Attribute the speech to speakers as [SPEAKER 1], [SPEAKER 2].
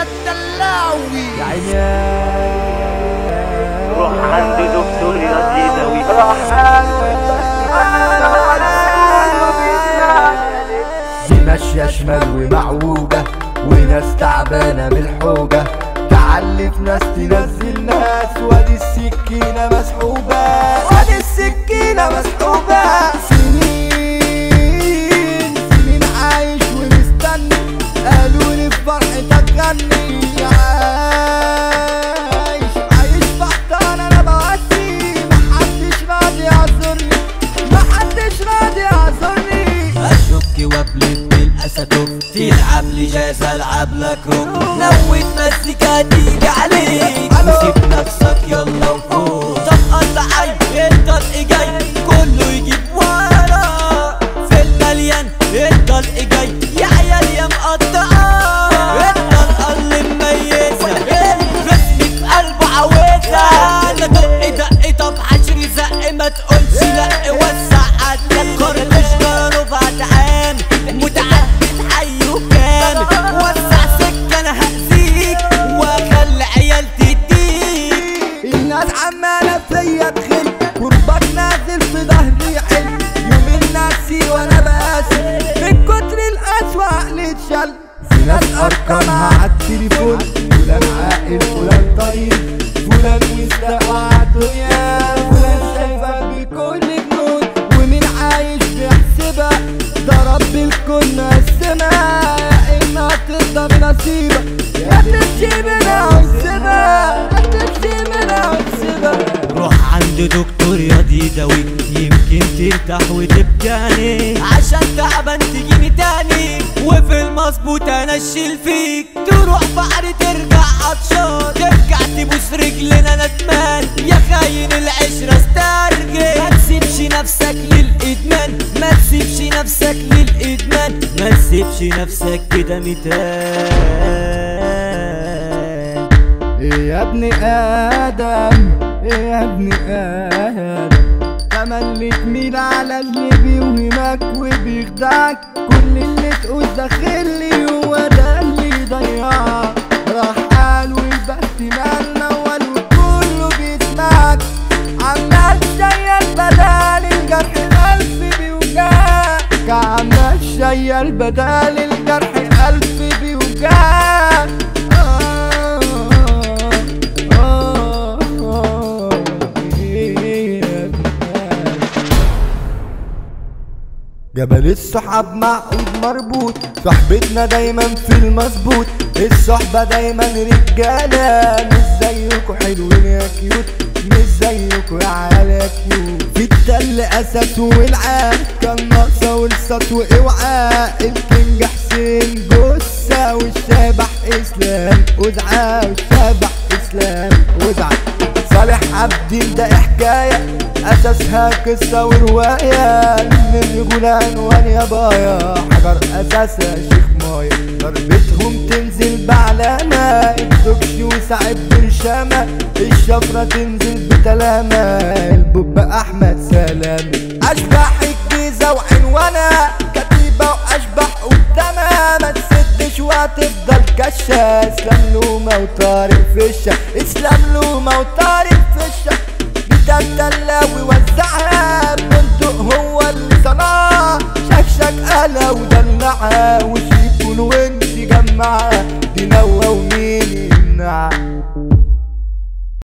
[SPEAKER 1] يحيى الدلاوي
[SPEAKER 2] يا عيني
[SPEAKER 3] روح عند دكتور يزيدوي
[SPEAKER 2] دي ماشية شمال ومعوجة وناس تعبانة من الحوجة تعلف ناس تنزل ناس وادي السكينة مسحوبة وادي السكينة مسحوبة سنين سنين عايش ومستني قالوا لي في فرحتك غني عايش عايش بحتان انا بواسي محدش راضي يعذرني محدش راضي يعذرني
[SPEAKER 4] اشك وابلف بالاساتوف تلعب لي جاز العب لك روك نويت مزيكا تيجي عليك وسيب نفسك يلا وفوق طب قطع عين الطلق جاي كله يجيب ورا في المليان الطلق جاي يا عيال يا مقطعة الطلقة اللي مميزة الخصم في قلبه عاوزها انا دق دق طب عشري زق ما تقولش لا وسع عدلك خرطش جاره بعد عام متعدد حي وكامل وسع سكة انا هأذيك واخلي عيال تديك
[SPEAKER 2] الناس عمالة فيا تخل قربك نازل في ظهري حل يومين ناسي وانا باسي من كتر القسوة عقلي اتشل في ناس ارقامها عالتليفون فلان عاقل فلان طيب فلان مستقوى عالدنيا فلان شايفك بكل جنون ومين عايش بيحسبها ده رب الكون مقسمها يا اما ترضى بنصيبك يا تمشي منها وتسيبها يا تمشي منها وتسيبها
[SPEAKER 4] روح عند دكتور يديدوي يمكن ترتاح وتبكاني عشان تعبان تجيني تاني وفي المظبوط انشل فيك تروح بحر ترجع عطشان ترجع تبوس رجلنا ندمان يا خاين العشرة استرجل ما تسيبش نفسك للادمان ما تسيبش نفسك للادمان ما تسيبش نفسك كده متان
[SPEAKER 2] إيه يا ابن ادم إيه يا ابن ادم تملي تميل على اللي بيوهمك وبيخدعك كل اللي تقول داخلي هو ده اللي يضيعك راح قال والبخت مالنا وكله بيسمعك عمال شيال بدل الجرح ألف بيوجعك عمال شيال بدل الجرح ألف بيوجعك آه آه آه إيه يا ابن جبل الصحاب معقود مربوط صحبتنا دايما في المظبوط الصحبة دايما رجالة مش زيكوا حلوين يا كيوت مش زيكوا يا عيال يا كيوت في التل اسد والعاد كان ناقصة ولسط واوعى الكينج حسين جثة والشبح اسلام ازعى والشبح اسلام ازعى صالح عبدين ده حكاية أساسها قصة ورواية من الرجولة عنوان يا بايا حجر أساسها شيخ مايا ضربتهم تنزل بعلامة الدكش وسعد برشامة الشفرة تنزل بتلامة البوب أحمد سلام أشبح الجيزة وعنوانها كتيبة وأشبح قدامها ما تسدش وهتفضل كشة اسلام لومة وطارق فشة اسلام لومة وطارق فشة ده الدلاوي وزعها بندق هو اللي صنعها شكشك قلة ودلعها وشيك والونش جمعها دي نوى ومين يمنعها